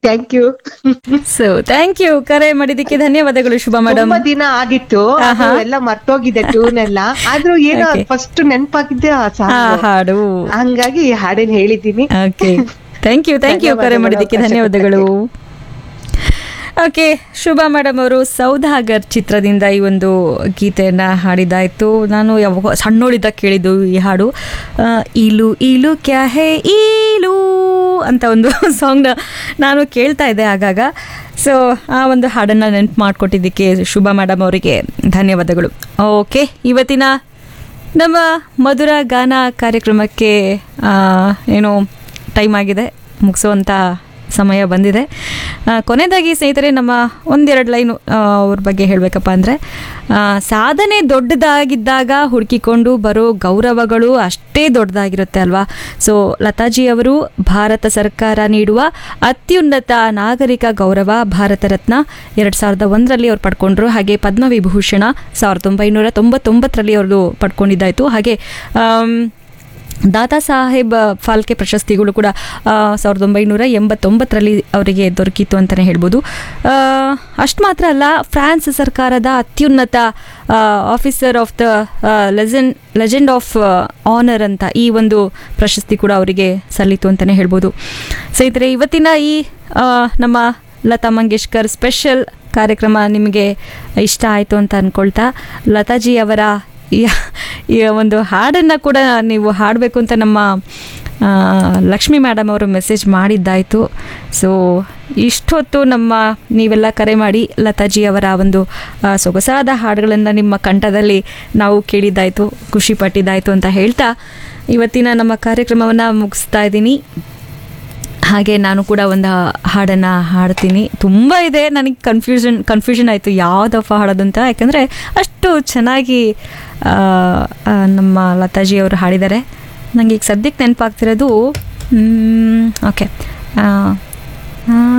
Thank you so thank you ಕರೆ ಮಾಡಿದ್ದಕ್ಕೆ ಧನ್ಯವಾದಗಳು ಶುಭ ಮೇಡಮ್ ತುಂಬಾ ದಿನ ಆಗಿತ್ತು ಅದು ಎಲ್ಲ ಮರ್ತೋಗಿದೆ ಟ್ಯೂನ್ ಎಲ್ಲ ಆದ್ರೂ ಏನೋ Okay. ಫಸ್ಟ್ ನೆನ್ಪಾಗಿದ್ದೆ ಆ ಆ ಸಾಂಗ್ ಹಾಡು ಹಂಗಾಗಿ ಈ ಹಾಡೇನ್ ಹೇಳಿದೀನಿ okay thank you thank you ಕರೆ ಮಾಡಿದ್ದಕ್ಕೆ ಧನ್ಯವಾದಗಳು ಓಕೆ ಶುಭಾ ಮೇಡಮ್ ಅವರು ಸೌದಾಗರ್ ಚಿತ್ರದಿಂದ ಈ ಒಂದು ಗೀತೆಯನ್ನು ಹಾಡಿದಾಯಿತು ನಾನು ಯಾವಾಗ ಸಣ್ಣೋಳಿದ್ದ ಕೇಳಿದ್ದು ಈ ಹಾಡು ಆ, ಈಲು ಈಲು ಕ್ಯಾ ಹೇ ಈಲು ಅಂತ ಒಂದು ಸಾಂಗ್ನ ನಾನು ಕೇಳ್ತಾ ಇದ್ದೆ ಆಗಾಗ ಸೊ ಆ ಒಂದು ಹಾಡನ್ನು ನೆನಪು ಮಾಡಿಕೊಟ್ಟಿದ್ದಕ್ಕೆ ಶುಭಾ ಮೇಡಮ್ ಅವರಿಗೆ ಧನ್ಯವಾದಗಳು ಓಕೆ ಇವತ್ತಿನ ನಮ್ಮ ಮಧುರ ಗಾನ ಕಾರ್ಯಕ್ರಮಕ್ಕೆ ಆ, ಏನು ಟೈಮ್ ಆಗಿದೆ ಮುಗಿಸುವಂಥ ಸಮಯ ಬಂದಿದೆ ಆ, ಕೊನೆಯದಾಗಿ ಸ್ನೇಹಿತರೆ ನಮ್ಮ ಒಂದೆರಡು ಲೈನು ಅವ್ರ ಬಗ್ಗೆ ಹೇಳಬೇಕಪ್ಪ ಅಂದರೆ ಸಾಧನೆ ದೊಡ್ಡದಾಗಿದ್ದಾಗ ಹುಡುಕಿಕೊಂಡು ಬರೋ ಗೌರವಗಳು ಅಷ್ಟೇ ದೊಡ್ಡದಾಗಿರುತ್ತೆ ಅಲ್ವಾ ಸೊ ಲತಾಜಿ ಅವರು ಭಾರತ ಸರ್ಕಾರ ನೀಡುವ ಅತ್ಯುನ್ನತ ನಾಗರಿಕ ಗೌರವ ಭಾರತ ರತ್ನ ಎರಡು ಸಾವಿರದ ಒಂದರಲ್ಲಿ ಅವ್ರು ಪಡ್ಕೊಂಡ್ರು ಹಾಗೆ ಪದ್ಮವಿಭೂಷಣ ಸಾವಿರದ ಒಂಬೈನೂರ ತೊಂಬತ್ತೊಂಬತ್ತರಲ್ಲಿ ಅವ್ರದ್ದು ಪಡ್ಕೊಂಡಿದ್ದಾಯಿತು ಹಾಗೆ ಆಮ್, ದಾದಾ ಸಾಹೇಬ್ ಫಾಲ್ಕೆ ಪ್ರಶಸ್ತಿಗಳು ಕೂಡ ಆ, ಸಾವಿರದ ಒಂಬೈನೂರ ಎಂಬತ್ತೊಂಬತ್ತರಲ್ಲಿ ಅವರಿಗೆ ದೊರಕಿತ್ತು ಅಂತಲೇ ಹೇಳ್ಬೋದು ಅಷ್ಟು ಮಾತ್ರ ಅಲ್ಲ ಫ್ರಾನ್ಸ್ ಸರ್ಕಾರದ ಅತ್ಯುನ್ನತ officer of the legend legend of honour ಅಂತ ಈ ಒಂದು ಪ್ರಶಸ್ತಿ ಕೂಡ ಅವರಿಗೆ ಸಲ್ಲಿತು ಅಂತಲೇ ಹೇಳ್ಬೋದು ಸ್ನೇಹಿತರೆ ಇವತ್ತಿನ ಈ ಆ, ನಮ್ಮ ಲತಾ ಮಂಗೇಶ್ಕರ್ ಸ್ಪೆಷಲ್ ಕಾರ್ಯಕ್ರಮ ನಿಮಗೆ ಇಷ್ಟ ಆಯಿತು ಅಂತ ಅಂದ್ಕೊಳ್ತಾ ಲತಾಜಿ ಅವರ ಈ ಈ ಒಂದು ಹಾಡನ್ನು ಕೂಡ ನೀವು ಹಾಡಬೇಕು ಅಂತ ನಮ್ಮ ಆ, ಲಕ್ಷ್ಮಿ ಮೇಡಮ್ ಅವರು ಮೆಸೇಜ್ ಮಾಡಿದ್ದಾಯಿತು ಸೊ ಇಷ್ಟೊತ್ತು ನಮ್ಮ ನೀವೆಲ್ಲ ಕರೆ ಮಾಡಿ ಲತಾಜಿ ಅವರ ಒಂದು ಆ, ಸೊಗಸಾದ ಹಾಡುಗಳನ್ನು ನಿಮ್ಮ ಕಂಠದಲ್ಲಿ ನಾವು ಕೇಳಿದ್ದಾಯಿತು ಖುಷಿ ಪಟ್ಟಿದ್ದಾಯಿತು ಅಂತ ಹೇಳ್ತಾ ಇವತ್ತಿನ ನಮ್ಮ ಕಾರ್ಯಕ್ರಮವನ್ನು ಮುಗಿಸ್ತಾ ಇದ್ದೀನಿ ಹಾಗೆ ನಾನು ಕೂಡ ಒಂದು ಹಾಡನ್ನು ಹಾಡ್ತೀನಿ ತುಂಬ ಇದೆ ನನಗೆ ಕನ್ಫ್ಯೂಷನ್ ಕನ್ಫ್ಯೂಷನ್ ಆಯಿತು ಯಾವುದಪ್ಪ ಹಾಡೋದು ಅಂತ ಯಾಕಂದರೆ ಅಷ್ಟು ಚೆನ್ನಾಗಿ ಆ, ಆ, ನಮ್ಮ ಲತಾಜಿ ಅವರು ಹಾಡಿದ್ದಾರೆ ನನಗೆ ಈಗ ಸದ್ಯಕ್ಕೆ ನೆನಪಾಗ್ತಿರೋದು ಓಕೆ